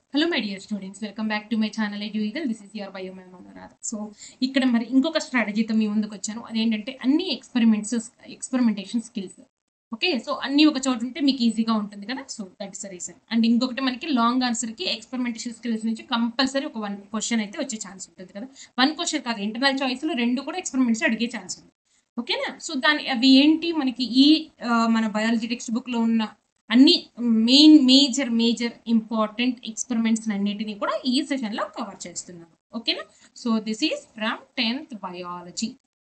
Hello my dear students welcome back to my channel Edu Eagle this is your bio ma'am Anuradha so ఇక్కడ మరి ఇంకొక స్ట్రాటజీతో మీ ముందుకు వచ్చాను అదేంటంటే అన్ని experiments experimentation skills okay so అన్ని ఒక చోట ఉంటే మీకు ఈజీగా ఉంటుంది కదా so that is the reason and ఇంకొకటి మనకి లాంగ్ ఆన్సర్కి ఎక్స్పెరిమెంటేషన్ స్కిల్స్ నుంచి కంపల్సరీ ఒక వన్ క్వశ్చన్ అయితే వచ్చే ఛాన్స్ ఉంటుంది కదా వన్ క్వశ్చన్ కాదు ఇంటర్నల్ చాయిస్లో రెండు కూడా ఎక్స్పెరిమెంట్స్ అడిగే ఛాన్స్ ఉంది ఓకేనా సో దాని అవి ఏంటి మనకి ఈ ఆ, మన బయాలజీ టెక్స్ట్ బుక్లో ఉన్న అన్ని main major major important experiments అన్నిటిని కూడా ఈ సెషన్లో కవర్ చేస్తున్నాను ఓకేనా so this is from tenth biology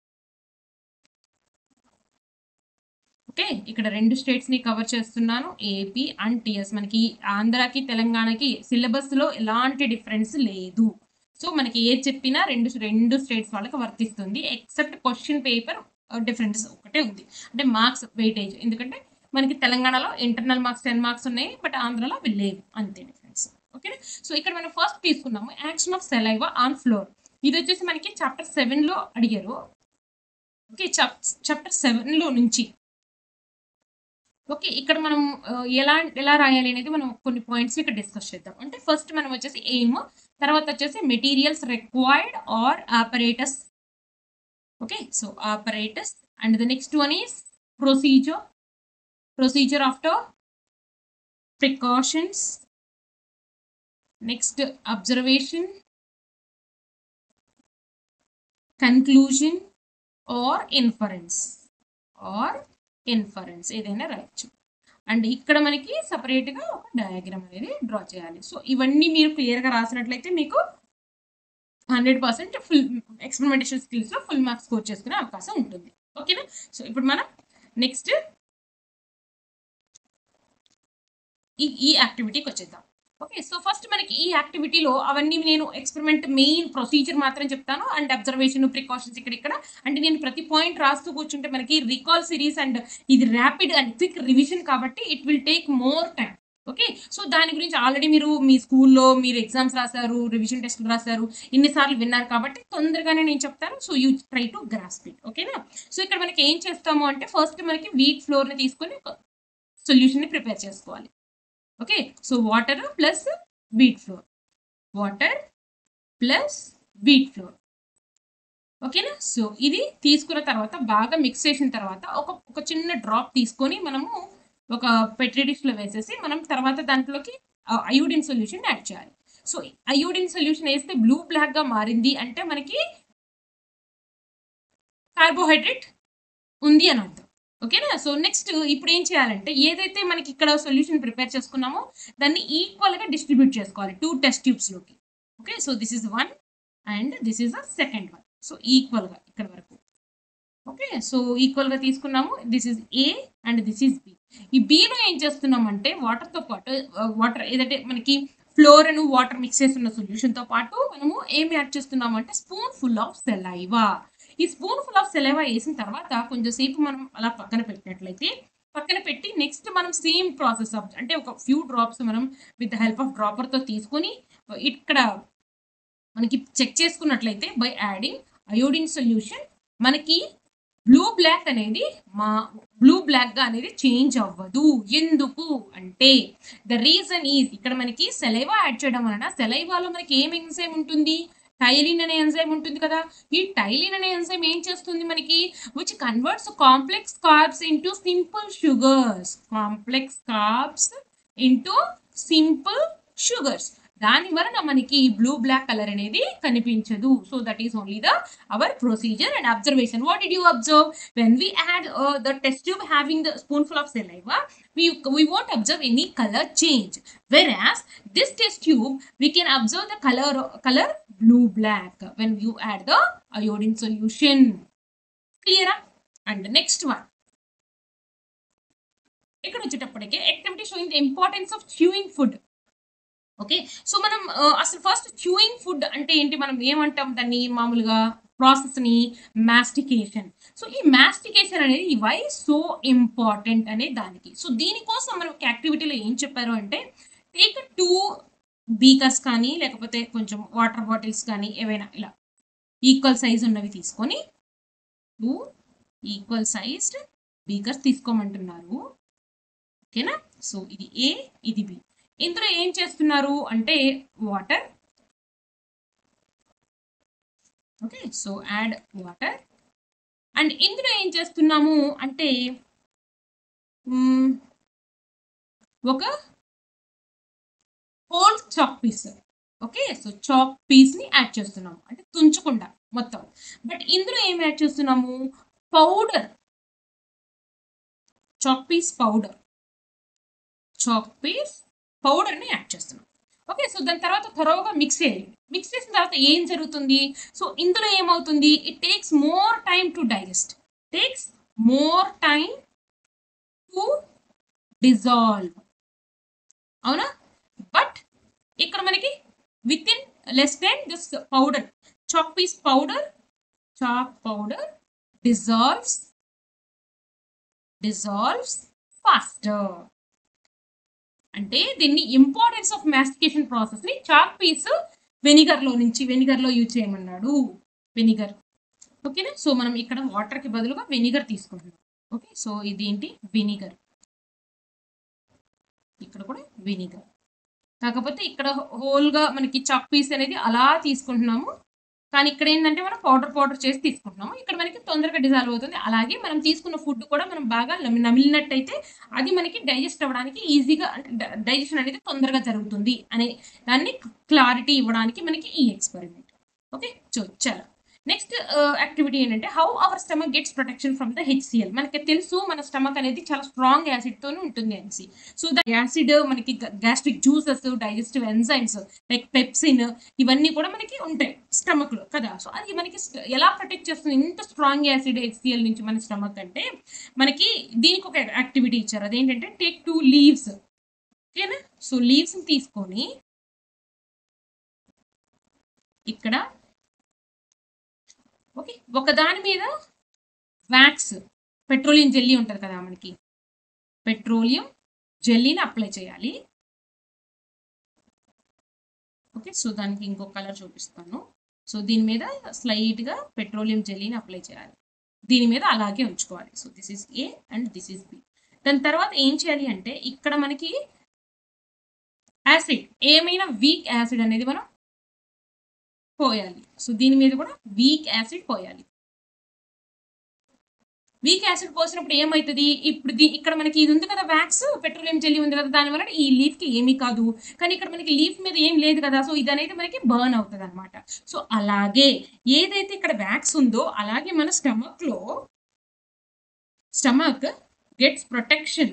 okay ఇక్కడ రెండు స్టేట్స్ ని కవర్ చేస్తున్నాను ఏపీ అండ్ టిఎస్ మనకి ఆంధ్రాకి తెలంగాణకి సిలబస్ లో ఎలాంటి డిఫరెన్స్ లేదు సో మనకి ఏ చెప్పినా రెండు రెండు స్టేట్స్ వాళ్ళకి వర్తిస్తుంది ఎక్సెప్ట్ క్వశ్చన్ పేపర్ డిఫరెన్స్ ఒకటే ఉంది అంటే మార్క్స్ వెయిటేజ్ ఎందుకంటే మనకి తెలంగాణలో ఇంటర్నల్ మార్క్స్ టెన్ మార్క్స్ ఉన్నాయి బట్ ఆంధ్రాలో అవి లేవు అంతే డిఫరెన్స్ ఓకేనా సో ఇక్కడ మనం ఫస్ట్ తీసుకున్నాము action of saliva on flour ఇది వచ్చేసి మనకి చాప్టర్ సెవెన్ లో అడిగారు ఓకే చాప్టర్ సెవెన్ లో నుంచి ఓకే ఇక్కడ మనం ఆ, ఎలా ఎలా రాయాలి అనేది మనం కొన్ని పాయింట్స్ ఇక్కడ డిస్కస్ చేద్దాం అంటే ఫస్ట్ మనం వచ్చేసి ఎయిమ్ తర్వాత వచ్చేసి materials required or apparatus okay so apparatus and the next one is procedure procedure after precautions next observation conclusion or inference or inference ఏదైనా రాయొచ్చు అండ్ ఇక్కడ మనకి సపరేట్గా ఒక డయాగ్రామ్ అనేది డ్రా చేయాలి సో ఇవన్నీ మీరు క్లియర్గా రాసినట్లయితే మీకు హండ్రెడ్ పర్సెంట్ ఫుల్ ఎక్స్పెరిమెంటేషన్ స్కిల్స్లో ఫుల్ మార్క్స్ స్కోర్ చేసుకునే అవకాశం ఉంటుంది ఓకేనా సో ఇప్పుడు మనం నెక్స్ట్ ఈ ఈ యాక్టివిటీకి వచ్చేద్దాం ఓకే సో ఫస్ట్ మనకి ఈ యాక్టివిటీలో అవన్నీ నేను ఎక్స్పెరిమెంట్ మెయిన్ ప్రొసీజర్ మాత్రం చెప్తాను అండ్ అబ్జర్వేషన్ ప్రికాషన్స్ ఇక్కడ ఇక్కడ అంటే నేను ప్రతి పాయింట్ రాస్తూ కూర్చుంటే మనకి రికాల్ సిరీస్ అండ్ ఇది ర్యాపిడ్ అండ్ క్విక్ రివిజన్ కాబట్టి it will take more time okay so దాని గురించి ఆల్రెడీ మీరు మీ స్కూల్లో మీరు ఎగ్జామ్స్ రాశారు రివిజన్ టెస్ట్లు రాశారు ఇన్నిసార్లు విన్నారు కాబట్టి తొందరగానే నేను చెప్తాను so you try to grasp it ఓకేనా సో ఇక్కడ మనకి ఏం చేస్తాము అంటే ఫస్ట్ మనకి వీట్ ఫ్లోర్ని తీసుకొని సొల్యూషన్ని ప్రిపేర్ చేసుకోవాలి okay so water plus wheat flour water plus wheat flour ఓకేనా సో ఇది తీసుకున్న తర్వాత బాగా మిక్స్ చేసిన తర్వాత ఒక ఒక చిన్న డ్రాప్ తీసుకొని మనము ఒక పెట్రీ డిష్లో వేసేసి మనం తర్వాత దాంట్లోకి అయోడిన్ సొల్యూషన్ యాడ్ చేయాలి సో అయోడిన్ సొల్యూషన్ వేస్తే బ్లూ బ్లాక్గా మారింది అంటే మనకి కార్బోహైడ్రేట్ ఉంది అని అర్థం ఓకేనా సో నెక్స్ట్ ఇప్పుడు ఏం చేయాలంటే ఏదైతే మనకి ఇక్కడ సొల్యూషన్ ప్రిపేర్ చేసుకున్నామో దాన్ని ఈక్వల్గా డిస్ట్రిబ్యూట్ చేసుకోవాలి టూ టెస్ట్ ట్యూబ్స్లోకి okay so this is one and this is the second one so ఈక్వల్గా ఇక్కడ వరకు ఓకే సో ఈక్వల్గా తీసుకున్నాము this is A and this is B ఈ బీలో ఏం చేస్తున్నామంటే వాటర్తో పాటు వాటర్ ఏదంటే మనకి ఫ్లోర్ అని వాటర్ మిక్స్ చేస్తున్న సొల్యూషన్తో పాటు మనము ఏం యాడ్ చేస్తున్నాము అంటే స్పూన్ ఫుల్ ఆఫ్ సెలైవా ఈ స్పూన్ ఫుల్ ఆఫ్ సెలైవా వేసిన తర్వాత కొంచెం సేపు మనం అలా పక్కన పెట్టినట్లయితే పక్కన పెట్టి నెక్స్ట్ మనం సేమ్ ప్రాసెస్ ఆఫ్ అంటే ఒక ఫ్యూ డ్రాప్స్ మనం విత్ హెల్ప్ ఆఫ్ డ్రాపర్తో తీసుకొని ఇక్కడ మనకి చెక్ చేసుకున్నట్లయితే బై యాడింగ్ అయోడిన్ సొల్యూషన్ మనకి బ్లూ బ్లాక్ అనేది మా బ్లూ బ్లాక్ గా అనేది చేంజ్ అవ్వదు ఎందుకు అంటే ద రీజన్ ఈజ్ ఇక్కడ మనకి సెలైవా యాడ్ చేయడం వలన సెలైవాలో మనకి ఏం ఎంజైమ్ ఉంటుంది టైలిన్ అనే ఎంజైమ్ ఉంటుంది కదా ఈ టైలిన్ అనే ఎంజైమ్ ఏం చేస్తుంది మనకి which converts complex carbs into simple sugars complex carbs into simple sugars దాని వలన మనకి బ్లూ బ్లాక్ కలర్ అనేది కనిపించదు so that is only the our procedure and observation what did you observe when we add the test tube having the spoonful of saliva we we won't observe any color change whereas this test tube we can observe the color color blue black when you add the iodine solution clear and next one ఇక్కడ వచ్చేటప్పటికి activity showing the importance of chewing food okay so మనం ఆ, అసలు first chewing food అంటే ఏంటి మనం ఏమంటాం దాన్ని మామూలుగా ప్రాసెస్ని మాస్టికేషన్ సో ఈ మాస్టికేషన్ అనేది వై సో ఇంపార్టెంట్ అనే దానికి సో దీనికోసం మనం యాక్టివిటీలో ఏం చెప్పారు అంటే టేక్ టూ బీకర్స్ కానీ లేకపోతే కొంచెం వాటర్ బాటిల్స్ కానీ ఏవైనా ఇలా ఈక్వల్ సైజ్ ఉన్నవి తీసుకొని టూ ఈక్వల్ సైజ్డ్ బీకర్స్ తీసుకోమంటున్నారు ఓకేనా సో ఇది ఏ ఇది బి ఇందులో ఏం చేస్తున్నారు అంటే water okay so add water and ఇందులో ఏం చేస్తున్నాము అంటే మ్మ్, ఒక whole chalk piece okay so chalk piece ని యాడ్ చేస్తున్నాము అంటే తుంచకుండా మొత్తం బట్ ఇందులో ఏం యాడ్ చేస్తున్నాము powder chalk piece powder chalk piece పౌడర్ని యాడ్ చేస్తున్నాం ఓకే సో దాని తర్వాత త్వరగా మిక్స్ చేయాలి మిక్స్ చేసిన తర్వాత ఏం జరుగుతుంది సో ఇందులో ఏమవుతుంది it takes more time to digest takes more time to dissolve అవునా బట్ ఇక్కడ మనకి within less than this powder chalk piece powder chalk powder dissolves dissolves faster అంటే దీన్ని ఇంపార్టెన్స్ ఆఫ్ మాస్టికేషన్ ప్రాసెస్ ని chalk piece vinegar లో నుంచి vinegar లో use చేయమన్నాడు వెనిగర్ ఓకేనా సో మనం ఇక్కడ వాటర్ కి బదులుగా వెనిగర్ తీసుకుంటున్నాం ఓకే సో ఇది ఏంటి వెనిగర్ ఇక్కడ కూడా వెనిగర్ కాకపోతే ఇక్కడ హోల్ గా మనకి చాక్ పీస్ అనేది అలా తీసుకుంటున్నాము కానీ ఇక్కడ ఏంటంటే మనం పౌడర్ పౌడర్ చేసి తీసుకుంటున్నాము ఇక్కడ మనకి తొందరగా డిజాల్వ్ అవుతుంది అలాగే మనం తీసుకున్న ఫుడ్ కూడా మనం బాగా నమి- నమిలినట్టయితే అది మనకి డైజెస్ట్ అవ్వడానికి ఈజీగా డైజెషన్ అనేది తొందరగా జరుగుతుంది అనే దాన్ని క్లారిటీ ఇవ్వడానికి మనకి ఈ ఎక్స్పెరిమెంట్ ఓకే సో చాలా నెక్స్ట్ యాక్టివిటీ ఏంటంటే how our stomach gets protection from the HCl మనకి తెలుసు మన స్టమక్ అనేది చాలా స్ట్రాంగ్ యాసిడ్ తోనే ఉంటుంది అనేసి సో ద యాసిడ్ మనకి gastric juices digestive enzymes like pepsin ఇవన్నీ కూడా మనకి ఉంటాయి స్టమక్ లో కదా సో అది మనకి st- ఎలా ప్రొటెక్ట్ చేస్తుంది ఇంత స్ట్రాంగ్ యాసిడ్ హెచ్సిఎల్ నుంచి మన స్టమక్ అంటే మనకి దీనికి ఒక యాక్టివిటీ ఇచ్చారు అదేంటంటే టేక్ టూ లీవ్స్ ఓకేనా సో లీవ్స్ తీసుకొని ఇక్కడ ఓకే ఒక దాని మీద వ్యాక్స్ పెట్రోలియం జెల్లీ ఉంటుంది కదా మనకి పెట్రోలియం జెల్లీని అప్లై చేయాలి ఓకే సో దానికి ఇంకో కలర్ చూపిస్తాను సో దీని మీద స్లైట్ గా పెట్రోలియం జెల్లీని అప్లై చేయాలి దీని మీద అలాగే ఉంచుకోవాలి so this is A and this is B దాని తర్వాత ఏం చేయాలి అంటే ఇక్కడ మనకి యాసిడ్ ఏమైనా వీక్ యాసిడ్ అనేది మనం పోయాలి సో దీని మీద కూడా వీక్ యాసిడ్ పోయాలి వీక్ యాసిడ్ పోసినప్పుడు ఏమవుతుంది ఇప్పుడు దీ- ఇక్కడ మనకి ఇది ఉంది కదా వ్యాక్స్ పెట్రోలియం జెల్లీ ఉంది కదా దాని వల్ల ఈ లీఫ్ కి ఏమీ కాదు కానీ ఇక్కడ మనకి లీఫ్ మీద ఏం లేదు కదా సో ఇది అనేది మనకి బర్న్ అవుతుంది అనమాట సో అలాగే ఏదైతే ఇక్కడ వ్యాక్స్ ఉందో అలాగే మన స్టమక్ లో stomach gets protection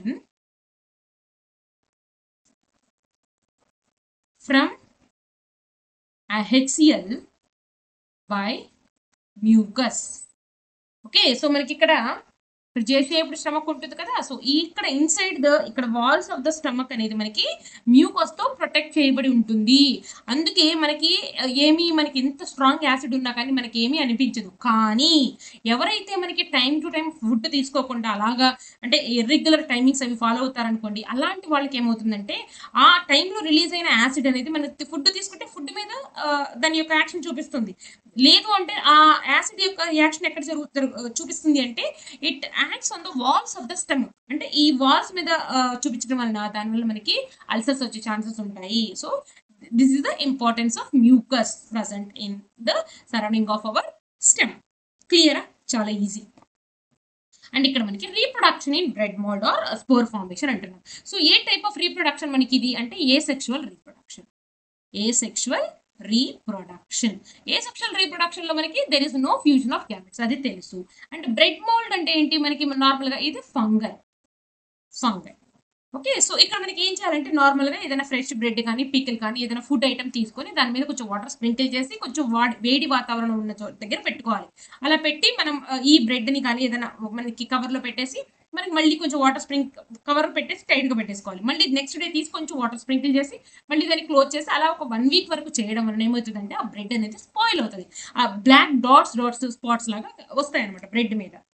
from a HCl by mucus okay so మనకి ఇక్కడ ఇప్పుడు చేసేప్పుడు స్టమక్ ఉంటుంది కదా సో ఈ ఇక్కడ ఇన్సైడ్ ద ఇక్కడ వాల్స్ ఆఫ్ ద స్టమక్ అనేది మనకి మ్యూకస్ తో ప్రొటెక్ట్ చేయబడి ఉంటుంది అందుకే మనకి ఆ, ఏమీ మనకి ఎంత స్ట్రాంగ్ యాసిడ్ ఉన్నా కానీ మనకి ఏమీ అనిపించదు కానీ ఎవరైతే మనకి టైం టు టైం ఫుడ్ తీసుకోకుండా అలాగా అంటే ఇర్రెగ్యులర్ టైమింగ్స్ అవి ఫాలో అవుతారనుకోండి అలాంటి వాళ్ళకి ఏమవుతుందంటే ఆ టైంలో రిలీజ్ అయిన యాసిడ్ అనేది మన ఫుడ్ తీసుకుంటే ఫుడ్ మీద ఆ, దాని యొక్క యాక్షన్ చూపిస్తుంది లేదు అంటే ఆ యాసిడ్ యొక్క రియాక్షన్ ఎక్కడ జరుగు జరుగు- చూపిస్తుంది అంటే it acts on the walls of the stomach అంటే ఈ వాల్స్ మీద ఆ, చూపించడం వలన దానివల్ల మనకి అల్సర్స్ వచ్చే ఛాన్సెస్ ఉంటాయి so this is the importance of mucus present in the surrounding of our stem క్లియరా చాలా ఈజీ అండ్ ఇక్కడ మనకి reproduction in bread mould or spore formation అంటున్నాం so a type of reproduction మనకి ఇది అంటే asexual reproduction asexual reproduction asexual reproduction లో మనకి there is no fusion of gametes అది తెలుసు అండ్ బ్రెడ్ మోల్డ్ అంటే ఏంటి మనకి నార్మల్ గా ఇది ఫంగై ఫంగై ఓకే సో ఇక్కడ మనకి ఏం చేయాలంటే నార్మల్ గా ఏదైనా ఫ్రెష్ బ్రెడ్ కానీ పికిల్ కానీ ఏదైనా ఫుడ్ ఐటమ్ తీసుకొని దాని మీద కొంచెం వాటర్ స్ప్రింకిల్ చేసి కొంచెం వాడి వేడి వాతావరణం ఉన్న చోట దగ్గర పెట్టుకోవాలి అలా పెట్టి మనం ఆ, ఈ బ్రెడ్ ని కానీ ఏదైనా మనకి కవర్ లో పెట్టేసి మనకి మళ్ళీ కొంచెం వాటర్ స్ప్రింక్ కవర్ పెట్టేసి టైట్ గా పెట్టేసుకోవాలి మళ్ళీ నెక్స్ట్ డే తీసి కొంచెం వాటర్ స్ప్రింకిల్ చేసి మళ్ళీ దాన్ని క్లోజ్ చేసి అలా ఒక వన్ వీక్ వరకు చేయడం వలన ఏమవుతుందంటే ఆ బ్రెడ్ అనేది స్పాయిల్ అవుతుంది ఆ బ్లాక్ డాట్స్ డాట్స్ స్పాట్స్ లాగా వస్తాయి అనమాట బ్రెడ్ మీద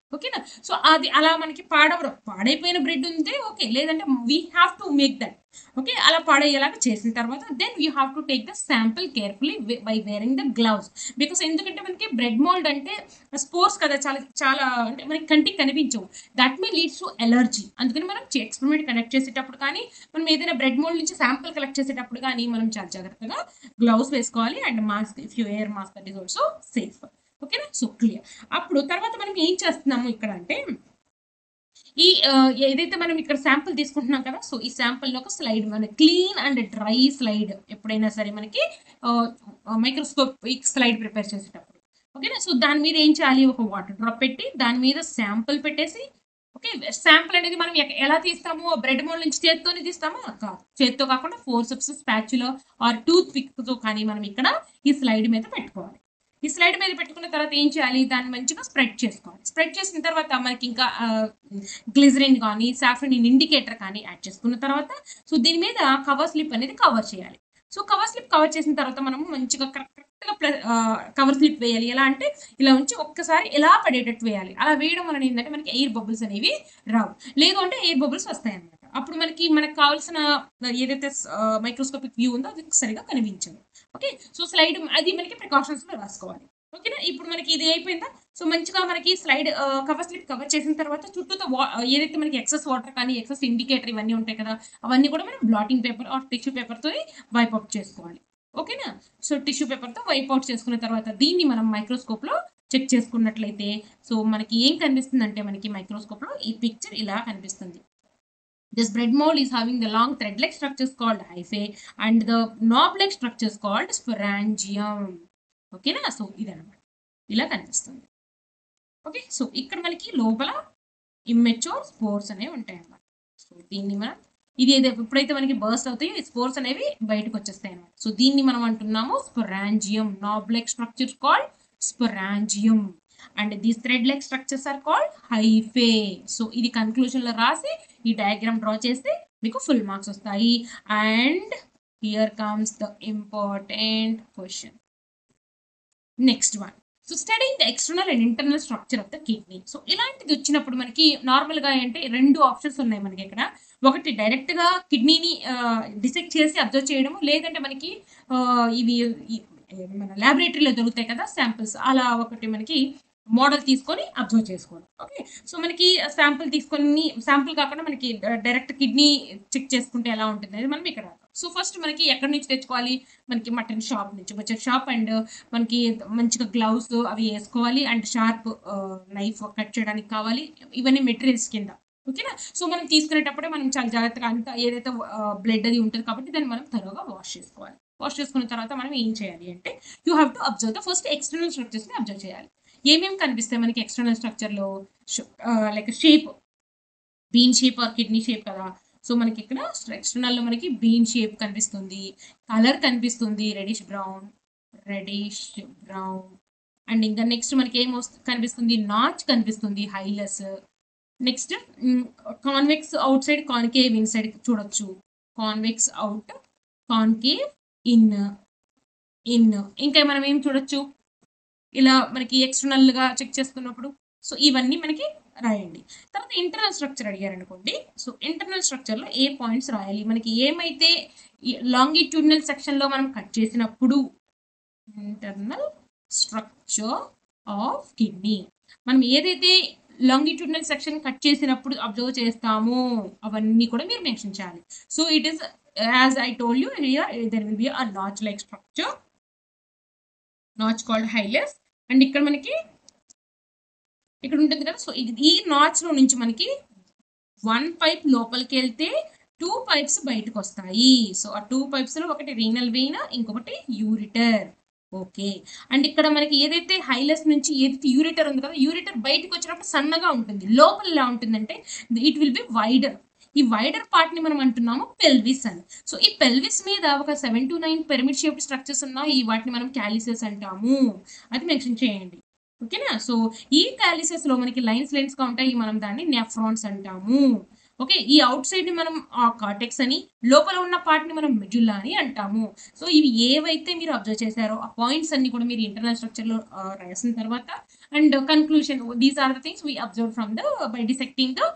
ఓకేనా సో అది అలా మనకి పాడవడం పాడైపోయిన బ్రెడ్ ఉంటే ఓకే లేదంటే we have to make that okay అలా పాడయ్యేలాగా చేసిన తర్వాత then you have to take the sample carefully by wearing the gloves because ఎందుకంటే మనకి బ్రెడ్ మోల్డ్ అంటే స్పోర్స్ కదా చాలా చాలా అంటే మనకి కంటికి కనిపించవు that may leads to allergy అందుకని మనం ఎక్స్పెరిమెంట్ కనెక్ట్ చేసేటప్పుడు కానీ మనం ఏదైనా బ్రెడ్ మోల్డ్ నుంచి శాంపుల్ కలెక్ట్ చేసేటప్పుడు కానీ మనం చాలా జాగ్రత్తగా గ్లౌస్ వేసుకోవాలి and mask if you air mask that is also safe ఓకేనా సో క్లియర్ అప్పుడు తర్వాత మనం ఏం చేస్తున్నాము ఇక్కడ అంటే ఈ ఆ, ఏదైతే మనం ఇక్కడ శాంపుల్ తీసుకుంటున్నాం కదా సో ఈ శాంపుల్ లో ఒక స్లైడ్ మన క్లీన్ అండ్ డ్రై స్లైడ్ ఎప్పుడైనా సరే మనకి మైక్రోస్కోపిక్ స్లైడ్ ప్రిపేర్ చేసేటప్పుడు ఓకేనా సో దాని మీద ఏం చేయాలి ఒక వాటర్ డ్రాప్ పెట్టి దాని మీద శాంపుల్ పెట్టేసి ఓకే శాంపుల్ అనేది మనం ఎక- ఎలా తీస్తాము బ్రెడ్ మోల్ నుంచి చేత్తోనే తీస్తామా కాదు చేత్తో కాకుండా forceps spatula or toothpick తో కానీ మనం ఇక్కడ ఈ స్లైడ్ మీద పెట్టుకోవాలి ఈ స్లైడ్ మీద పెట్టుకున్న తర్వాత ఏం చేయాలి దాన్ని మంచిగా స్ప్రెడ్ చేసుకోవాలి స్ప్రెడ్ చేసిన తర్వాత మనకి ఇంకా గ్లిజరిన్ కానీ సాఫ్రన్ ఇండికేటర్ కానీ యాడ్ చేసుకున్న తర్వాత సో దీని మీద కవర్ స్లిప్ అనేది కవర్ చేయాలి సో కవర్ స్లిప్ కవర్ చేసిన తర్వాత మనము మంచిగా కరెక్ట్గా కవర్ స్లిప్ వేయాలి ఎలా అంటే ఇలా ఉంచి ఒక్కసారి ఇలా పడేటట్టు వేయాలి అలా వేయడం వలన ఏంటంటే మనకి ఎయిర్ బబుల్స్ అనేవి రావు లేదు అంటే ఎయిర్ బబుల్స్ వస్తాయి అన్నమాట అప్పుడు మనకి మనకు కావాల్సిన ఏదైతే మైక్రోస్కోపిక్ వ్యూ ఉందో అది సరిగా కనిపించదు ఓకే సో స్లైడ్ అది మనకి ప్రికాషన్స్ లో రాసుకోవాలి ఓకేనా ఇప్పుడు మనకి ఇది అయిపోయిందా సో మంచిగా మనకి స్లైడ్ కవర్ స్లిప్ కవర్ చేసిన తర్వాత చుట్టూతో వా- ఏదైతే మనకి ఎక్సెస్ వాటర్ కానీ ఎక్సెస్ ఇండికేటర్ ఇవన్నీ ఉంటాయి కదా అవన్నీ కూడా మనం బ్లాటింగ్ పేపర్ ఆర్ టిష్యూ పేపర్తో వైప్ అవుట్ చేసుకోవాలి ఓకేనా సో టిష్యూ పేపర్తో వైప్ అవుట్ చేసుకున్న తర్వాత దీన్ని మనం మైక్రోస్కోప్ లో చెక్ చేసుకున్నట్లయితే సో మనకి ఏం కనిపిస్తుంది అంటే మనకి మైక్రోస్కోప్ లో ఈ పిక్చర్ ఇలా కనిపిస్తుంది This bread mold is having the long thread-like structures called hyphae and the knob-like structures called sporangium. ఓకేనా సో ఇదన్నమాట ఇలా కనిపిస్తుంది ఓకే సో ఇక్కడ మనకి లోపల ఇమ్మెచ్యూర్ స్పోర్స్ అనేవి ఉంటాయి అన్నమాట సో దీన్ని మనం ఇది ఏదో ఎప్పుడైతే మనకి బర్స్ట్ అవుతాయో ఈ స్పోర్స్ అనేవి బయటకు వచ్చేస్తాయి అన్నమాట సో దీన్ని మనం అంటున్నాము sporangium knob like structure called sporangium and these thread like structures are called hyphae so ఇది కన్క్లూజన్ లో రాసి ఈ డయాగ్రామ్ డ్రా చేస్తే మీకు ఫుల్ మార్క్స్ వస్తాయి and here comes the important question next one so studying the external and internal structure of the kidney so ఇలాంటిది వచ్చినప్పుడు మనకి నార్మల్ గా అంటే రెండు ఆప్షన్స్ ఉన్నాయి మనకి ఇక్కడ ఒకటి డైరెక్ట్ గా కిడ్నీని డిసెక్ట్ చేసి అబ్జర్వ్ చేయడం లేదంటే మనకి ఆ, ఇవి ఈ- మన ల్యాబొరేటరీలో దొరుకుతాయి కదా శాంపిల్స్ అలా ఒకటి మనకి మోడల్ తీసుకొని అబ్జర్వ్ చేసుకోవాలి ఓకే సో మనకి శాంపుల్ తీసుకొని శాంపుల్ కాకుండా మనకి డైరెక్ట్ కిడ్నీ చెక్ చేసుకుంటే ఎలా ఉంటుంది అనేది మనం ఇక్కడ సో ఫస్ట్ మనకి ఎక్కడి నుంచి తెచ్చుకోవాలి మనకి మటన్ షాప్ నుంచి వచ్చే షాప్ అండ్ మనకి మంచిగా గ్లౌస్ అవి వేసుకోవాలి అండ్ షార్ప్ నైఫ్ కట్ చేయడానికి కావాలి ఇవన్నీ మెటీరియల్స్ కింద ఓకేనా సో మనం తీసుకునేటప్పుడే మనం చాలా జాగ్రత్తగా అంతా ఏదైతే బ్లడ్ అది ఉంటుంది కాబట్టి దాన్ని మనం త్వరగా వాష్ చేసుకోవాలి వాష్ చేసుకున్న తర్వాత మనం ఏం చేయాలి అంటే you have to observe the first external స్ట్రక్చర్స్ని అబ్జర్వ్ చేయాలి ఏమేమి కనిపిస్తాయి మనకి ఎక్స్టర్నల్ స్ట్రక్చర్లో like shape bean shape or kidney shape కదా సో మనకి ఇక్కడ external లో మనకి బీన్ షేప్ కనిపిస్తుంది కలర్ కనిపిస్తుంది reddish brown reddish brown and ఇంకా నెక్స్ట్ మనకి ఏం వస్తు- కనిపిస్తుంది నాచ్ కనిపిస్తుంది hilus next convex outside concave inside చూడొచ్చు convex out concave in in ఇంకా మనం ఏం చూడొచ్చు ఇలా మనకి external గా చెక్ చేసుకున్నప్పుడు సో ఇవన్నీ మనకి రాయండి తర్వాత ఇంటర్నల్ స్ట్రక్చర్ అడిగారు అనుకోండి సో ఇంటర్నల్ స్ట్రక్చర్లో ఏ పాయింట్స్ రాయాలి మనకి ఏమైతే లాంగిట్యూడినల్ సెక్షన్లో మనం కట్ చేసినప్పుడు ఇంటర్నల్ స్ట్రక్చర్ ఆఫ్ కిడ్నీ మనం ఏదైతే లాంగిట్యూడినల్ సెక్షన్ కట్ చేసినప్పుడు అబ్జర్వ్ చేస్తామో అవన్నీ కూడా మీరు మెన్షన్ చేయాలి so it is as I told you here there will be a notch like structure notch called hilus and ఇక్కడ మనకి ఇక్కడ ఉంటుంది కదా సో ఇది ఈ నాచ్ లో నుంచి మనకి వన్ పైప్ లోపలికి వెళ్తే టూ పైప్స్ బయటకు వస్తాయి సో ఆ టూ పైప్స్ లో ఒకటి రీనల్ వెయిన్ ఇంకొకటి యూరిటర్ ఓకే అండ్ ఇక్కడ మనకి ఏదైతే హైలెస్ నుంచి ఏదైతే యూరిటర్ ఉంది కదా యూరిటర్ బయటకు వచ్చినప్పుడు సన్నగా ఉంటుంది లోపల ఎలా ఉంటుందంటే ఇట్ విల్ బి వైడర్ ఈ వైడర్ పార్ట్ ని మనం అంటున్నాము పెల్విస్ అని సో ఈ పెల్విస్ మీద ఒక seven to nine pyramid shaped structures ఉన్నాయి వాటిని మనం క్యాలిసెస్ అంటాము అది మెన్షన్ చేయండి ఓకేనా సో ఈ క్యాలిసెస్ లో మనకి లైన్స్ లైన్స్ గా ఉంటాయి మనం దాన్ని నెఫ్రాన్స్ అంటాము ఓకే ఈ అవుట్ సైడ్ ని మనం కార్టెక్స్ అని లోపల ఉన్న పార్ట్ ని మనం మెజుల్లా అని అంటాము సో ఇవి ఏవైతే మీరు అబ్జర్వ్ చేశారో ఆ పాయింట్స్ అన్ని కూడా మీరు ఇంటర్నల్ స్ట్రక్చర్ లో ఆ, రాసిన తర్వాత and conclusion these are the things we observe from the by dissecting the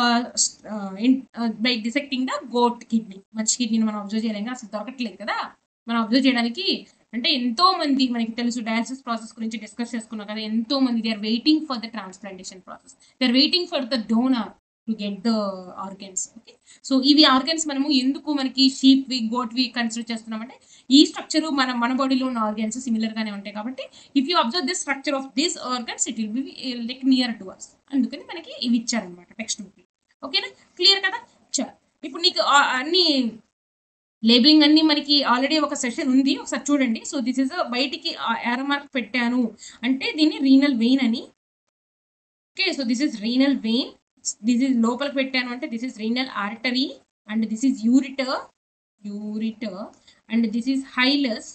by dissecting the goat kidney మంచి కిడ్నీని మనం అబ్జర్వ్ చేయలేం అసలు దొరకట్లేదు కదా మనం అబ్జర్వ్ చేయడానికి అంటే ఎంతో మంది మనకి తెలుసు డయాలసిస్ ప్రాసెస్ గురించి డిస్కస్ చేసుకున్నాం కదా ఎంతో మంది they are waiting for the transplantation process they are waiting for the donor to get the organs okay so ఇవి ఆర్గన్స్ మనము ఎందుకు మనకి షీప్ వి గోట్ వి కన్సిడర్ చేస్తున్నామంటే ఈ స్ట్రక్చర్ మన మన బాడీలో ఉన్న ఆర్గన్స్ సిమిలర్ గానే ఉంటాయి కాబట్టి if you observe this structure of this organs it will be like near to us అందుకని మనకి ఇవి ఇచ్చారనమాట టెక్స్ట్ బుక్ ఓకేనా క్లియర్ కదా చా ఇప్పుడు నీకు ఆ- అన్ని లేబులింగ్ అన్ని మనకి ఆల్రెడీ ఒక సెషన్ ఉంది ఒకసారి చూడండి సో దిస్ ఇస్ బయటికి ఏరో మార్క్ పెట్టాను అంటే దీన్ని రీనల్ వెయిన్ అని okay so this is renal vein this is లోపలికి పెట్టాను అంటే this is renal artery and this is ureter ureter and this is hilus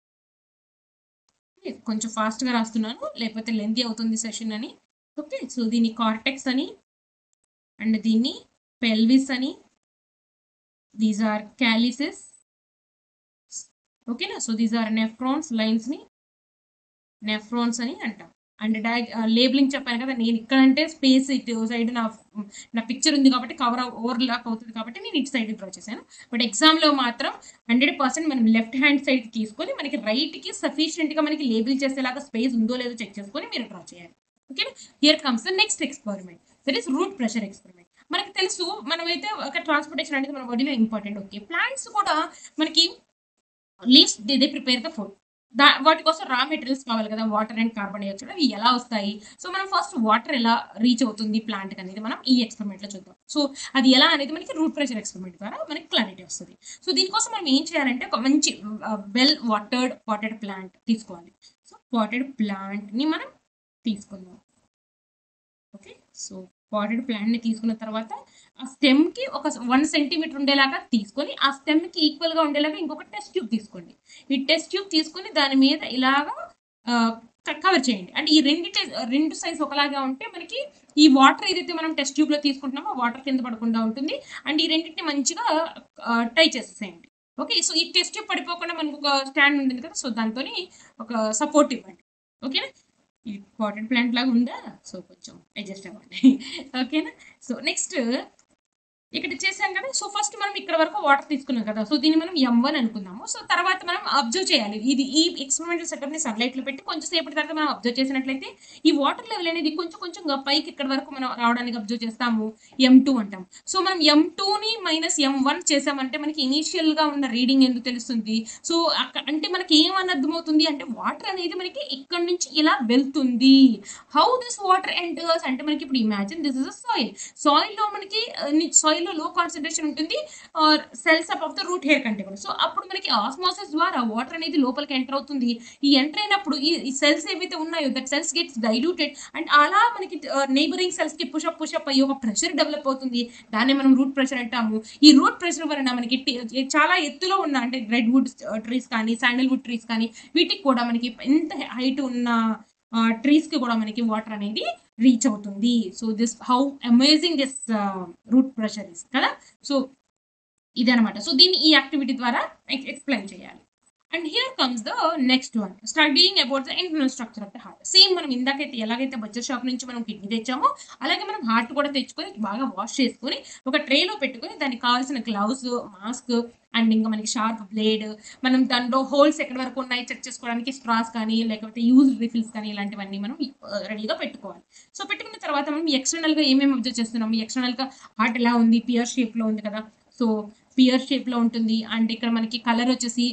కొంచెం ఫాస్ట్గా రాస్తున్నాను లేకపోతే లెంతీ అవుతుంది సెషన్ అని ఓకే సో దీన్ని కార్టెక్స్ అని అండ్ దీన్ని పెల్విస్ అని దీస్ ఆర్ క్యాలిసెస్ ఓకేనా so these are nephrons lines ని నెఫ్రాన్స్ అని అంటాం అండ్ డై లేబులింగ్ చెప్పాను కదా నేను ఇక్కడ అంటే స్పేస్ ఇటు సైడ్ నా నా పిక్చర్ ఉంది కాబట్టి కవర్ ఓవర్ లాక్ అవుతుంది కాబట్టి నేను ఇటు సైడ్ డ్రా చేశాను బట్ ఎగ్జామ్ లో మాత్రం హండ్రెడ్ పర్సెంట్ మనం లెఫ్ట్ హ్యాండ్ సైడ్ తీసుకొని మనకి రైట్ కి సఫిషియెంట్ గా మనకి లేబుల్ చేసేలాగా స్పేస్ ఉందో లేదో చెక్ చేసుకొని మీరు డ్రా చేయాలి okay here comes the next experiment that is root pressure experiment మనకి తెలుసు మనమైతే ఒక ట్రాన్స్పోర్టేషన్ అనేది మన బాడీలో ఇంపార్టెంట్ ఓకే ప్లాంట్స్ కూడా మనకి leaves they they prepare the food దా వాటి కోసం రా మెటీరియల్స్ కావాలి కదా వాటర్ అండ్ కార్బన్ డైఆక్సైడ్ అవి ఎలా వస్తాయి సో మనం ఫస్ట్ వాటర్ ఎలా రీచ్ అవుతుంది ప్లాంట్ అనేది మనం ఈ ఎక్స్పెరిమెంట్ లో చూద్దాం సో అది ఎలా అనేది మనకి రూట్ ప్రెషర్ ఎక్స్పెరిమెంట్ ద్వారా మనకి క్లారిటీ వస్తుంది సో దీనికోసం మనం ఏం చేయాలంటే ఒక మంచి వెల్ వాటర్డ్ పాటెడ్ ప్లాంట్ తీసుకోవాలి సో పాటెడ్ ప్లాంట్ ని మనం తీసుకుందాం ఓకే సో పాటెడ్ ప్లాంట్ ని తీసుకున్న తర్వాత ఆ స్టెమ్ కి ఒక వన్ సెంటీమీటర్ ఉండేలాగా తీసుకొని ఆ స్టెమ్ కి ఈక్వల్ గా ఉండేలాగా ఇంకొక టెస్ట్ ట్యూబ్ తీసుకోండి ఈ టెస్ట్ ట్యూబ్ తీసుకొని దాని మీద ఇలాగా కవర్ చేయండి అంటే ఈ రెండు రెండు సైజ్ ఒకలాగా ఉంటే మనకి ఈ వాటర్ ఏదైతే మనం టెస్ట్ ట్యూబ్ లో తీసుకుంటున్నామో వాటర్ కింద పడకుండా ఉంటుంది అండ్ ఈ రెండింటిని మంచిగా టై చేసేసేయండి ఓకే సో ఈ టెస్ట్ ట్యూబ్ పడిపోకుండా మనకు ఒక స్టాండ్ ఉంటుంది కదా సో దాంతో ఒక సపోర్ట్ ఇవ్వండి ఓకేనా ఇది పాటెడ్ ప్లాంట్ లాగా ఉందా సో కొంచెం అడ్జస్ట్ అవ్వండి ఓకేనా సో నెక్స్ట్ ఇక్కడ చేసాం కదా సో ఫస్ట్ మనం ఇక్కడ వరకు వాటర్ తీసుకున్నాం కదా సో దీన్ని మనం ఎం వన్ అనుకుందాము సో తర్వాత మనం అబ్జర్వ్ చేయాలి ఇది ఈ ఎక్స్పెరిమెంటల్ సెటప్ ని సన్లైట్ లో పెట్టి కొంచెం సేపటి తర్వాత మనం అబ్జర్వ్ చేసినట్లయితే ఈ వాటర్ లెవెల్ అనేది కొంచెం కొంచెం పైకి ఇక్కడ వరకు మనం రావడానికి అబ్జర్వ్ చేస్తాము ఎం టూ అంటాం సో మనం ఎం ని మైనస్ ఎం వన్ చేసామంటే మనకి ఇనీషియల్ గా ఉన్న రీడింగ్ ఎందుకు తెలుస్తుంది సో అక్క అంటే మనకి ఏమని అర్థమవుతుంది అంటే వాటర్ అనేది మనకి ఇక్కడ నుంచి ఇలా వెళ్తుంది హౌ దిస్ వాటర్ ఎంటర్స్ అంటే మనకి ఇప్పుడు imagine this is a soil soil లో మనకి సాయిల్ లో లో కాన్సన్ట్రేషన్ ఉంటుంది cells up of the root hair కంటే కూడా సో అప్పుడు మనకి ఆస్మోసిస్ ద్వారా వాటర్ అనేది లోపలికి ఎంటర్ అవుతుంది ఈ ఎంటర్ అయినప్పుడు ఈ సెల్స్ ఏవైతే ఉన్నాయో that cells gets diluted and అలా మనకి నైబరింగ్ సెల్స్ కి పుషప్ పుషప్ అయ్యి ఒక ప్రెషర్ డెవలప్ అవుతుంది దాన్ని మనం రూట్ ప్రెషర్ అంటాము ఈ రూట్ ప్రెషర్ వలన మనకి టి- చాలా ఎత్తులో ఉన్న అంటే రెడ్ వుడ్ ట్రీస్ కానీ శాండల్ వుడ్ ట్రీస్ కానీ వీటికి కూడా మనకి ఎంత హైట్ ఉన్న ట్రీస్ కి కూడా మనకి వాటర్ అనేది రీచ్ అవుతుంది so this how amazing this root pressure is కదా సో ఇదనమాట సో దీన్ని ఈ యాక్టివిటీ ద్వారా ఎక్స్ప్లెయిన్ చేయాలి and here comes the next one studying about the internal structure of the heart same మనం ఇందాకైతే ఎలాగైతే బడ్జెట్ షాప్ నుంచి మనం కిడ్నీ తెచ్చామో అలాగే మనం హార్ట్ కూడా తెచ్చుకొని బాగా వాష్ చేసుకొని ఒక ట్రేలో పెట్టుకొని దానికి కావాల్సిన గ్లౌస్ మాస్క్ అండ్ ఇంకా మనకి షార్ప్ బ్లేడ్ మనం దాంట్లో హోల్స్ ఎక్కడి వరకు ఉన్నాయి చెక్ చేసుకోవడానికి స్ట్రాస్ కానీ లేకపోతే యూజ్ రిఫిల్స్ కానీ ఇలాంటివన్నీ మనం రెడీగా పెట్టుకోవాలి సో పెట్టుకున్న తర్వాత మనం ఎక్స్టర్నల్ గా ఏమేమి అబ్జర్వ్ చేస్తున్నాం ఎక్స్టర్నల్ గా హార్ట్ ఎలా ఉంది పియర్ షేప్ లో ఉంది కదా సో పియర్ షేప్ లో ఉంటుంది అండ్ ఇక్కడ మనకి కలర్ వచ్చేసి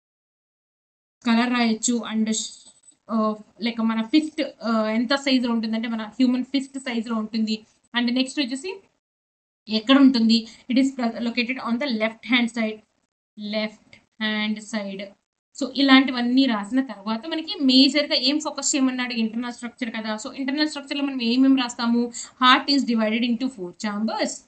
కలర్ రాయొచ్చు అండ్ లైక్ మన ఫిస్ట్ ఎంత సైజులో ఉంటుందంటే మన హ్యూమన్ ఫిస్ట్ సైజులో ఉంటుంది అండ్ నెక్స్ట్ వచ్చేసి ఎక్కడ ఉంటుంది it is located on the left hand side left hand side so ఇలాంటివన్నీ రాసిన తర్వాత మనకి మేజర్గా ఏం ఫోకస్ చేయమన్నాడు ఇంటర్నల్ స్ట్రక్చర్ కదా సో ఇంటర్నల్ స్ట్రక్చర్లో మనం ఏమేమి రాస్తాము heart is divided into four chambers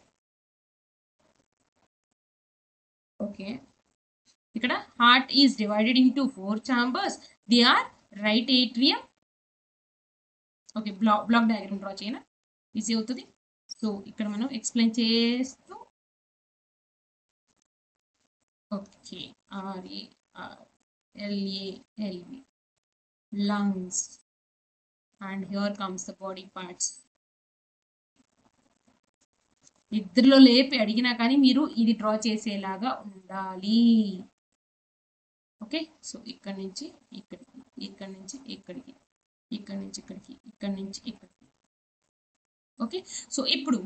okay ఇక్కడ heart is divided into four chambers they are right atrium okay block block diagram draw చేయనా ఈజీ అవుతుంది సో ఇక్కడ మనం ఎక్స్ప్లెయిన్ చేస్తూ okay RA LA LV lungs and here comes the body parts ఇద్దరిలో లేపి అడిగినా కానీ మీరు ఇది డ్రా చేసేలాగా ఉండాలి ఓకే సో ఇక్కడ నుంచి ఇక్కడికి ఇక్కడ నుంచి ఇక్కడికి ఇక్కడ నుంచి ఇక్కడికి ఇక్కడ నుంచి ఇక్కడికి ఓకే సో ఇప్పుడు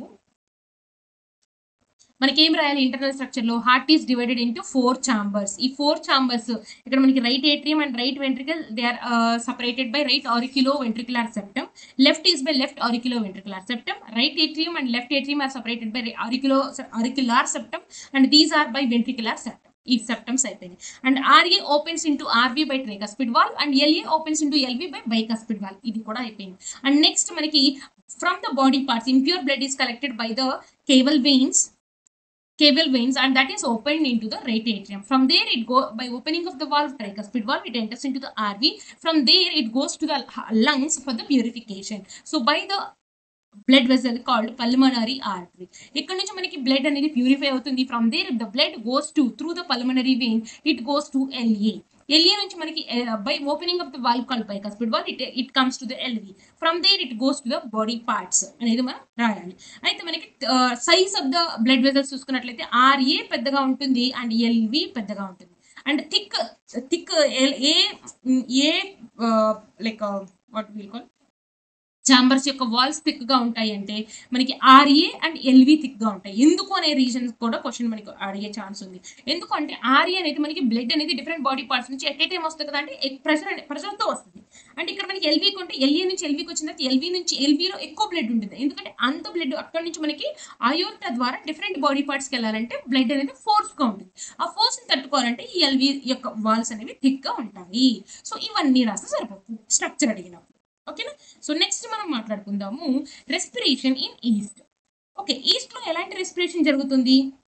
మనకి ఏం రాయాలి ఇంటర్నల్ స్ట్రక్చర్ లో heart is divided into four chambers ఈ ఫోర్ చాంబర్స్ ఇక్కడ మనకి right atrium and right ventricle they are separated by right auriculo ventricular septum left is by left auriculo ventricular septum right atrium and left atrium are separated by auriculo auricular septum and these are by ventricular septum ఈ septums అయిపోయింది and RA opens into RB by tricuspid valve and LA opens into LB by bicuspid valve ఇది కూడా అయిపోయింది and next మనకి from the body parts impure blood is collected by the caval veins cable veins and that is opened into the right atrium. From there it go by opening of the valve tricuspid valve it enters into the RV. From there it goes to the lungs for the purification. So by the blood vessel called pulmonary artery ఇక్కడ నుంచి మనకి blood అనేది purify అవుతుంది from there the blood goes to through the pulmonary vein it goes to LA LA నుంచి మనకి by opening of the valve call bicuspid valve it it comes to the LV from there it goes to the body parts అనేది మనం రాయాలి అయితే మనకి size of the blood vessels చూసుకున్నట్లయితే RA పెద్దగా ఉంటుంది అండ్ ఎల్వి పెద్దగా ఉంటుంది and thick thick a a like what will call chambers యొక్క వాల్స్ థిక్ గా ఉంటాయి అంటే మనకి ఆర్ఏ అండ్ ఎల్వి థిక్ గా ఉంటాయి ఎందుకు అనే రీజన్ కూడా క్వశ్చన్ మనకి అడిగే ఛాన్స్ ఉంది ఎందుకు అంటే ఆర్ఏ అనేది మనకి బ్లడ్ అనేది డిఫరెంట్ బాడీ పార్ట్స్ నుంచి ఎట్ ఏ టైం వస్తుంది కదా అంటే ప్రెషర్ ప్రెషర్ తో వస్తుంది అంటే ఇక్కడ మనకి ఎల్వీకి ఉంటే ఎల్ఏ నుంచి ఎల్వీకి వచ్చిన తర్వాత ఎల్వీ నుంచి ఎల్వీలో ఎక్కువ బ్లడ్ ఉంటుంది ఎందుకంటే అంత బ్లడ్ అక్కడ నుంచి మనకి అయోర్టా ద్వారా డిఫరెంట్ బాడీ పార్ట్స్కి వెళ్ళాలంటే బ్లడ్ అనేది ఫోర్స్ గా ఉంటుంది ఆ ఫోర్స్ ని తట్టుకోవాలంటే ఈ ఎల్వీ యొక్క వాల్స్ అనేవి థిక్ గా ఉంటాయి సో ఇవన్నీ రాస్తే సరిపోతుంది స్ట్రక్చర్ అడిగినప్పుడు ఓకేనా సో నెక్స్ట్ మనం మాట్లాడుకుందాము respiration in yeast okay yeast లో ఎలాంటి రెస్పిరేషన్ జరుగుతుంది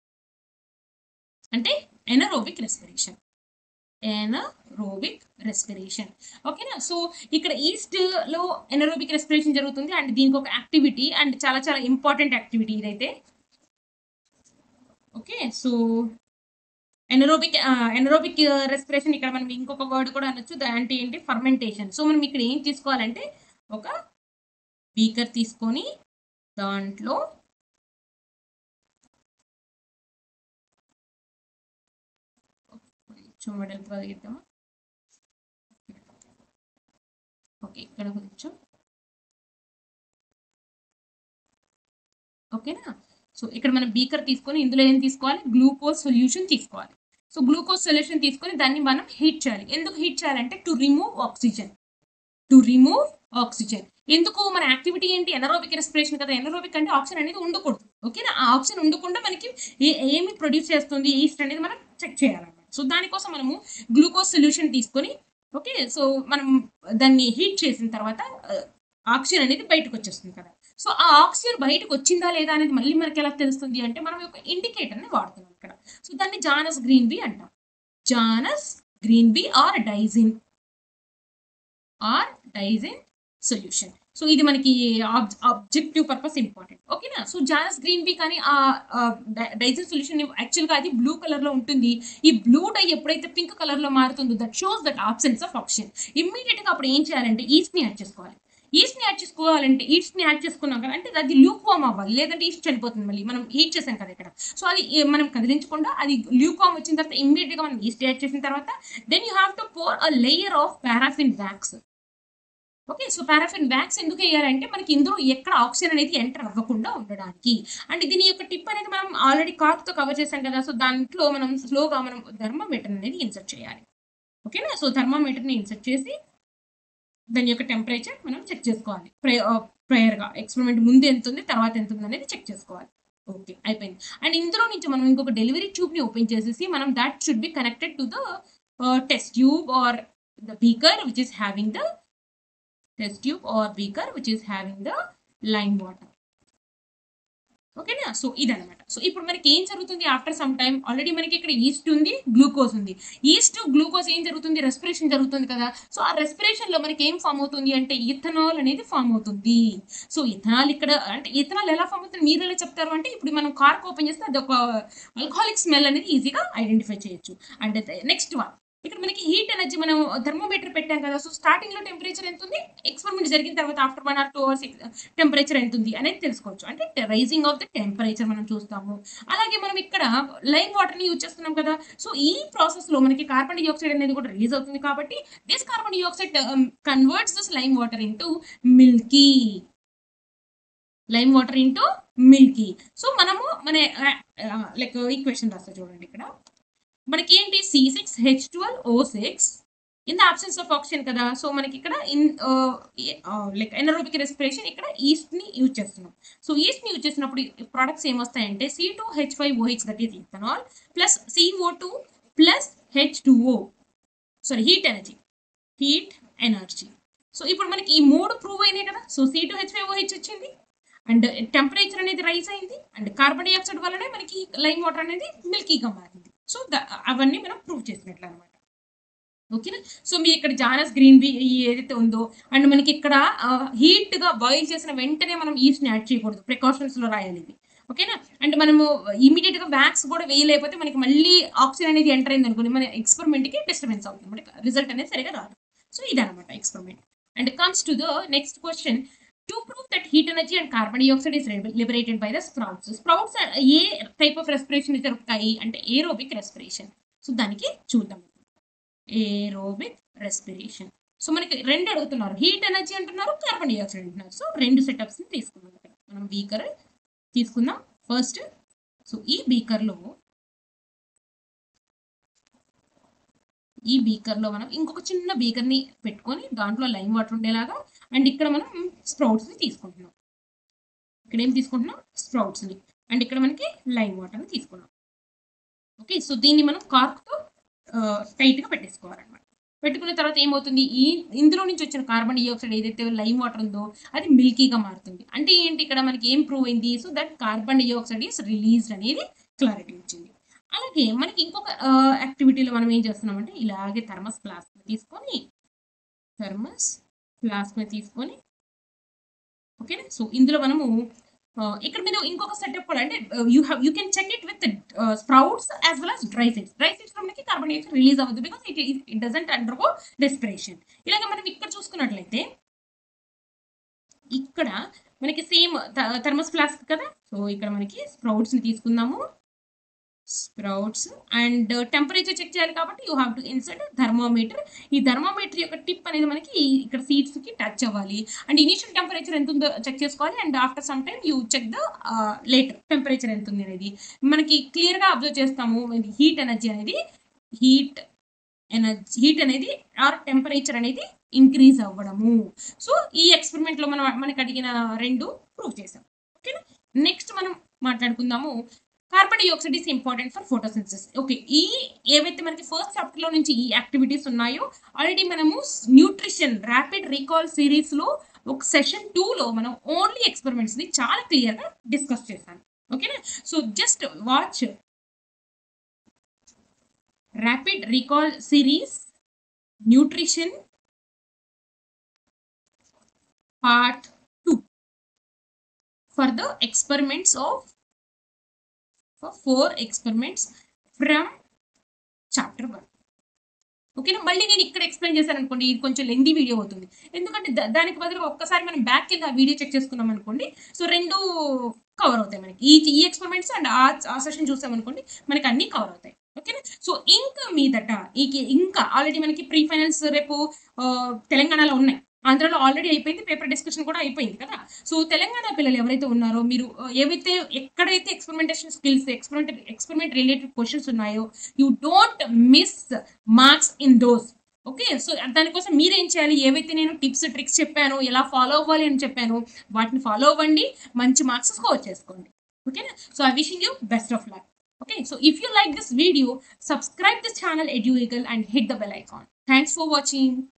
అంటే ఎనరోబిక్ రెస్పిరేషన్ ఎనరోబిక్ రెస్పిరేషన్ ఓకేనా సో ఇక్కడ ఈస్ట్ లో ఎనరోబిక్ రెస్పిరేషన్ జరుగుతుంది అండ్ దీనికి ఒక యాక్టివిటీ అండ్ చాలా చాలా ఇంపార్టెంట్ యాక్టివిటీ ఇదైతే okay so anaerobic anaerobic respiration ఇక్కడ మనం ఇంకొక వర్డ్ కూడా అనొచ్చు దాంట్లో ఏంటి ఫర్మెంటేషన్ సో మనం ఇక్కడ ఏం తీసుకోవాలంటే ఒక బీకర్ తీసుకొని దాంట్లో కొంచెం వెడల్పుగా తీద్దామా ఓకే ఇక్కడ కొంచెం ఓకేనా సో ఇక్కడ మనం బీకర్ తీసుకొని ఇందులో ఏం తీసుకోవాలి గ్లూకోజ్ సొల్యూషన్ తీసుకోవాలి సో గ్లూకోజ్ సొల్యూషన్ తీసుకొని దాన్ని మనం హీట్ చేయాలి ఎందుకు హీట్ చేయాలంటే to remove oxygen to remove oxygen ఎందుకు మన యాక్టివిటీ ఏంటి ఎనరోబిక్ రెస్పిరేషన్ కదా ఎనరోబిక్ అంటే ఆక్సిజన్ అనేది ఉండకూడదు ఓకేనా ఆ ఆక్సిజన్ ఉండకుండా మనకి ఏ- ఏమి ప్రొడ్యూస్ చేస్తుంది ఈస్ట్ అనేది మనం చెక్ చేయాలన్నమాట సో దానికోసం మనము గ్లూకోజ్ సొల్యూషన్ తీసుకొని ఓకే సో మనం దాన్ని హీట్ చేసిన తర్వాత ఆక్సిజన్ అనేది బయటకు వచ్చేస్తుంది కదా సో ఆ ఆక్సిజన్ బయటకు వచ్చిందా లేదా అనేది మళ్ళీ మనకి ఎలా తెలుస్తుంది అంటే మనం ఒక ఇండికేటర్ ని వాడుతున్నాం ఇక్కడ సో దాన్ని జానస్ గ్రీన్ బీ అంటాం Janus green B or diazine or diazine solution so ఇది మనకి ఆబ్జెక్టివ్ పర్పస్ ఇంపార్టెంట్ ఓకేనా సో జానస్ గ్రీన్ బీ కానీ ఆ డైజిన్ సొల్యూషన్ యాక్చువల్గా అది బ్లూ కలర్ లో ఉంటుంది ఈ బ్లూ డై ఎప్పుడైతే పింక్ కలర్ లో మారుతుందో that shows that absence of oxygen immediate గా అప్పుడు ఏం చేయాలంటే ఈస్ట్ ని యాడ్ చేసుకోవాలి ఈస్ట్ ని యాడ్ చేసుకోవాలంటే ఈస్ట్ ని యాడ్ చేసుకున్నాం కదా అంటే అది ల్యూక్వామ్ అవ్వాలి లేదంటే ఈస్ట్ చనిపోతుంది మళ్ళీ మనం హీట్ చేసాం కదా ఇక్కడ సో అది ఏ- మనం కదిలించకుండా అది ల్యూక్వామ్ వచ్చిన తర్వాత ఇమ్మీడియట్ గా మనం ఈస్ట్ యాడ్ చేసిన తర్వాత then you have to pour a layer of paraffin wax okay so paraffin wax ఎందుకు వేయాలంటే మనకి ఇందులో ఎక్కడ ఆక్సిజన్ అనేది ఎంటర్ అవ్వకుండా ఉండడానికి అండ్ దీని యొక్క టిప్ అనేది మనం ఆల్రెడీ తో కవర్ చేసాం కదా సో దాంట్లో మనం స్లోగా మనం థర్మామీటర్ అనేది ఇన్సర్ట్ చేయాలి ఓకేనా సో థర్మామీటర్ని ఇన్సర్ట్ చేసి దాని యొక్క టెంపరేచర్ మనం చెక్ చేసుకోవాలి ప్రే ప్రేయర్గా ఎక్స్పెరిమెంట్ ముందు ఎంత ఉంది తర్వాత ఎంత ఉంది అనేది చెక్ చేసుకోవాలి ఓకే అయిపోయింది అండ్ ఇందులో నుంచి మనం ఇంకొక డెలివరీ ట్యూబ్ని ఓపెన్ చేసేసి మనం that should be connected to the test tube or the beaker which is having the test tube or beaker which is having the lime water ఓకేనా సో ఇదనమాట సో ఇప్పుడు మనకి ఏం జరుగుతుంది ఆఫ్టర్ సమ్ టైమ్ ఆల్రెడీ మనకి ఇక్కడ east ఉంది glucose ఉంది ఈస్ట్ గ్లూకోజ్ ఏం జరుగుతుంది రెస్పిరేషన్ జరుగుతుంది కదా సో ఆ రెస్పిరేషన్ లో మనకి ఏం ఫామ్ అవుతుంది అంటే ఇథనాల్ అనేది ఫామ్ అవుతుంది సో ఇథనాల్ ఇక్కడ అంటే ఇథనాల్ ఎలా ఫామ్ అవుతుంది మీరు ఎలా చెప్తారు అంటే ఇప్పుడు మనం కార్క్ ఓపెన్ చేస్తే అది ఒక ఆల్కహాలిక్ స్మెల్ అనేది ఈజీగా ఐడెంటిఫై చేయొచ్చు అండ్ నెక్స్ట్ వన్ ఇక్కడ మనకి హీట్ ఎనర్జీ మనం థర్మోమీటర్ పెట్టాం కదా సో స్టార్టింగ్ లో టెంపరేచర్ ఎంత ఉంది ఎక్స్పెరిమెంట్ జరిగిన తర్వాత after one or two hours temperature ఎంత ఉంది అనేది తెలుసుకోవచ్చు అంటే రైజింగ్ ఆఫ్ ద టెంపరేచర్ మనం చూస్తాము అలాగే మనం ఇక్కడ లైమ్ వాటర్ ని యూజ్ చేస్తున్నాం కదా సో ఈ ప్రాసెస్ లో మనకి కార్బన్ డైఆక్సైడ్ అనేది కూడా రిలీజ్ అవుతుంది కాబట్టి this carbon dioxide converts this lime water into milky lime water into milky so మనము మన లైక్ ఈక్వేషన్ రాస్తా చూడండి ఇక్కడ మనకి ఏంటి C six H twelve O six in the absence of oxygen కదా సో మనకి ఇక్కడ ఇన్ లైక్ ఎనరోబిక్ రెస్పిరేషన్ ఇక్కడ ఈస్ట్ ని యూజ్ చేస్తున్నాం సో ఈస్ట్ ని యూజ్ చేసినప్పుడు ప్రొడక్ట్స్ ఏమొస్తాయంటే C two H five OH that is ethanol plus CO two plus H two O sorry heat energy heat energy so ఇప్పుడు మనకి ఈ మూడు ప్రూవ్ అయినాయి కదా so C two H five OH వచ్చింది అండ్ టెంపరేచర్ అనేది rise అయింది and carbon dioxide వల్లనే మనకి లైమ్ వాటర్ అనేది మిల్కీగా మారింది సో అవన్నీ మనం ప్రూవ్ చేసినట్లు అనమాట ఓకేనా సో మీరు ఇక్కడ జానస్ గ్రీన్ బీ ఏదైతే ఉందో అండ్ మనకి ఇక్కడ హీట్ గా బాయిల్ చేసిన వెంటనే మనం ఈస్ట్ ని యాడ్ చేయకూడదు ప్రికాషన్స్ లో రాయాలి ఇది ఓకేనా అండ్ మనము ఇమీడియట్ గా వ్యాక్స్ కూడా వేయలేకపోతే మనకి మళ్ళీ ఆక్సిజన్ అనేది ఎంటర్ అయింది అనుకోండి మన ఎక్స్పెరిమెంట్ కి డిస్టర్బెన్స్ అవుతుంది మనకి రిజల్ట్ అనేది సరిగా రాదు సో ఇదనమాట experiment and comes to the next question to prove that heat energy and carbon dioxide is liberated by the sprouts sprouts a type of respiration జరుగుతాయి అంటే ఏరోబిక్ రెస్పిరేషన్ సో దానికి చూద్దాం ఏరోబిక్ రెస్పిరేషన్ సో మనకి రెండు అడుగుతున్నారు heat energy అంటున్నారు carbon dioxide అంటున్నారు so రెండు సెటప్స్ ని తీసుకుందాం ఇక్కడ మనం బీకర్ తీసుకుందాం ఫస్ట్ సో ఈ బీకర్లో ఈ బీకర్లో మనం ఇంకొక చిన్న బీకర్ని పెట్టుకొని దాంట్లో లైమ్ వాటర్ ఉండేలాగా అండ్ ఇక్కడ మనం స్ప్రౌట్స్ని తీసుకుంటున్నాం ఇక్కడ ఏం తీసుకుంటున్నాం స్ప్రౌట్స్ని అండ్ ఇక్కడ మనకి లైమ్ వాటర్ని తీసుకున్నాం ఓకే సో దీన్ని మనం కార్క్తో టైట్గా పెట్టేసుకోవాలన్నమాట పెట్టుకున్న తర్వాత ఏమవుతుంది ఈ ఇందులో నుంచి వచ్చిన కార్బన్ డైఆక్సైడ్ ఏదైతే లైమ్ వాటర్ ఉందో అది మిల్కీగా మారుతుంది అంటే ఏంటి ఇక్కడ మనకి ఏం ప్రూవ్ అయింది so that carbon dioxide is released అనేది క్లారిటీ వచ్చింది అలాగే మనకి ఇంకొక యాక్టివిటీలో మనం ఏం చేస్తున్నామంటే ఇలాగే థర్మస్ ఫ్లాస్క్ తీసుకొని థర్మస్ ఫ్లాస్క్ తీసుకొని ఓకేనా సో ఇందులో మనము ఇక్కడ మీరు ఇంకొక సెటప్ కూడా అంటే you have you can check it with sprouts as well as dry seeds dry seeds మనకి కార్బన్ డైఆక్సైడ్ రిలీజ్ అవ్వదు because it it doesn't undergo respiration ఇలాగ మనం ఇక్కడ చూసుకున్నట్లయితే ఇక్కడ మనకి సేమ్ థర్మస్ ఫ్లాస్క్ కదా సో ఇక్కడ మనకి స్ప్రౌట్స్ని తీసుకుందాము స్ప్రౌట్స్ అండ్ టెంపరేచర్ చెక్ చేయాలి కాబట్టి you have to insert thermometer ఈ థర్మోమీటర్ యొక్క టిప్ అనేది మనకి ఇక్కడ సీట్స్ కి టచ్ అవ్వాలి అండ్ ఇనిషియల్ టెంపరేచర్ ఎంత ఉందో చెక్ చేసుకోవాలి and after some time you check the later temperature ఎంత ఉంది అనేది మనకి క్లియర్ గా అబ్జర్వ్ చేస్తాము హీట్ ఎనర్జీ అనేది హీట్ ఎనర్జీ హీట్ అనేది ఆర్ టెంపరేచర్ అనేది ఇంక్రీజ్ అవ్వడము సో ఈ ఎక్స్పెరిమెంట్ లో మనం మనకి అడిగిన రెండు ప్రూవ్ చేసాం ఓకేనా నెక్స్ట్ మనం మాట్లాడుకుందాము carbon dioxide is important for photosynthesis okay ఈ ఏవైతే మనకి ఫస్ట్ చాప్టర్ లో నుంచి ఈ యాక్టివిటీస్ ఉన్నాయో ఆల్రెడీ మనము న్యూట్రిషన్ ర్యాపిడ్ రీకాల్ సిరీస్ లో ఒక సెషన్ టూ లో మనం ఓన్లీ ఎక్స్పెరిమెంట్స్ ని చాలా క్లియర్ గా డిస్కస్ చేశాను ఓకేనా so just watch rapid recall series nutrition part two for the experiments of four experiments from chapter one ఓకేనా మళ్ళీ నేను ఇక్కడ ఎక్స్ప్లెయిన్ చేశాను అనుకోండి ఇది కొంచెం లెందీ వీడియో అవుతుంది ఎందుకంటే దానికి బదులుగా ఒక్కసారి మనం బ్యాక్ కింద ఆ వీడియో చెక్ చేసుకున్నాం అనుకోండి సో రెండు కవర్ అవుతాయి మనకి ఈ ఈ ఎక్స్పెరిమెంట్స్ అండ్ ఆ సెషన్ చూసామనుకోండి మనకి అన్ని కవర్ అవుతాయి ఓకేనా సో ఇంకా మీదట ఈ ఇంకా ఆల్రెడీ మనకి ప్రీ ఫైనల్స్ రేపు తెలంగాణలో ఉన్నాయి ఆంధ్రలో ఆల్రెడీ అయిపోయింది పేపర్ డిస్కషన్ కూడా అయిపోయింది కదా సో తెలంగాణ పిల్లలు ఎవరైతే ఉన్నారో మీరు ఏవైతే ఎక్కడైతే experimentation skills experiment experiment related questions ఉన్నాయో you don't miss marks in those okay so దానికోసం మీరేం చేయాలి ఏవైతే నేను టిప్స్ ట్రిక్స్ చెప్పాను ఎలా ఫాలో అవ్వాలి అని చెప్పాను వాటిని ఫాలో అవ్వండి మంచి మార్క్స్ స్కోర్ చేసుకోండి ఓకేనా so I wishing you best of luck Okay, so if you like this video, subscribe this channel Edueagle and hit the bell icon. Thanks for watching.